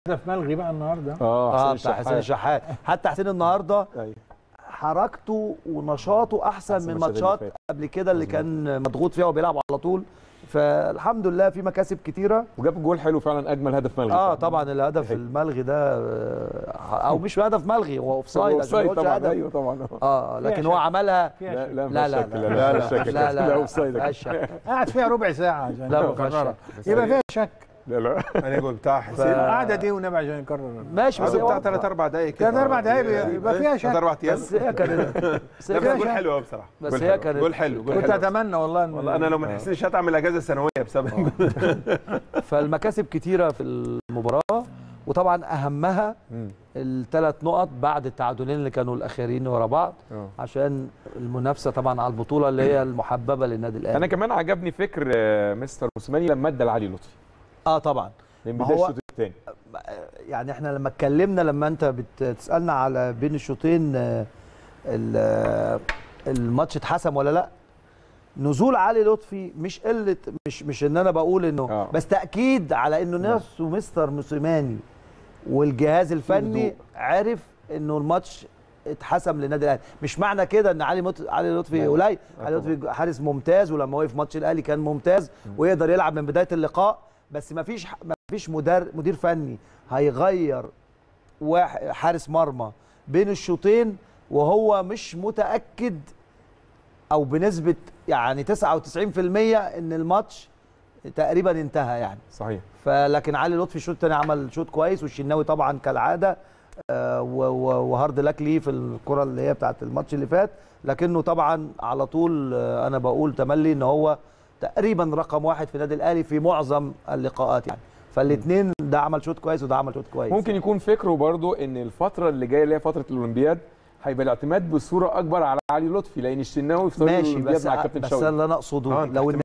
هدف ملغي بقى النهارده اه اه بتاع حسين الشحات حتى حسين النهارده أيوة. حركته ونشاطه احسن أحسن من الماتشات اللي ماتشات فاتت. قبل كده اللي كان مضغوط فيها وبيلعب على طول فالحمد لله في مكاسب كتيره وجاب جول حلو فعلا اجمل هدف ملغي اه فعلاً. طبعا الهدف حلو. الملغي ده آه، او مش هدف ملغي هو اوف سايد اوف سايد طبعا ايوه طبعا اه لكن فيها هو شك. عملها فيها لا شك. لا لا لا مفيش شك، لا لا لا مفيش شك. لا لا اوف سايد ما فيهاش شك. قاعد فيها ربع ساعه عشان لا، ما فيهاش يكررها شك. يبقى فيها شك لا لا انا جول بتاع حسين القعده دي ونبي عشان يكرر ماشي بس بس بتاع هو- ثلاث اربع دقايق كده ثلاث اربع دقايق يبقى فيها ثلاث شك اربع ايام بس هي كانت بس هي لا، بس كانت جول حلو قوي بصراحه بس جول هي حلو. كانت- جول حلو جول كنت حلو اتمنى والله إن- والله انا لو ما حسينش هتعمل اجازه سنويه بسبب فالمكاسب كتيره في المباراه وطبعا اهمها مم. الثلاث نقط بعد التعادلين اللي كانوا الاخيرين ورا بعض آه. عشان المنافسه طبعا على البطوله اللي هي المحببه للنادي الاهلي انا كمان عجبني فكر آه، مستر موسيماني لما ادى لعلي لطفي اه طبعا من ما بدايه هو- الشوط الثاني يعني احنا لما اتكلمنا لما انت بتسالنا على بين الشوطين آه، ال- آه، الماتش اتحسم ولا لا نزول علي لطفي مش قله مش مش ان انا بقول انه آه. بس تاكيد على انه نفسه مستر موسيماني والجهاز الفني هدوء. عرف انه الماتش اتحسم للنادي الاهلي مش معنى كده ان علي مت... علي لطفي لا. قليل آه علي لطفي حارس ممتاز ولما وقف ماتش الاهلي كان ممتاز ويقدر يلعب من بدايه اللقاء بس ما فيش ما فيش مدير مدير فني هيغير واحد حارس مرمى بين الشوطين وهو مش متاكد او بنسبه يعني 99% ان الماتش تقريبا انتهى يعني صحيح فلكن علي لطفي الشوط الثاني عمل شوط كويس والشناوي طبعا كالعاده آه، و- و- وهارد لك ليه في الكره اللي هي بتاعت الماتش اللي فات لكنه طبعا على طول آه، انا بقول تملي ان هو تقريبا رقم واحد في النادي الاهلي في معظم اللقاءات يعني فالاثنين ده عمل شوط كويس وده عمل شوط كويس ممكن يكون فكره برضو ان الفتره اللي جايه اللي هي فتره الاولمبياد هيبقى الاعتماد بصوره اكبر على علي لطفي لان الشناوي في طريق ماشي الاولمبياد بس مع الكابتن بس شوقي اللي انا اقصده آه، أنت لو احتمال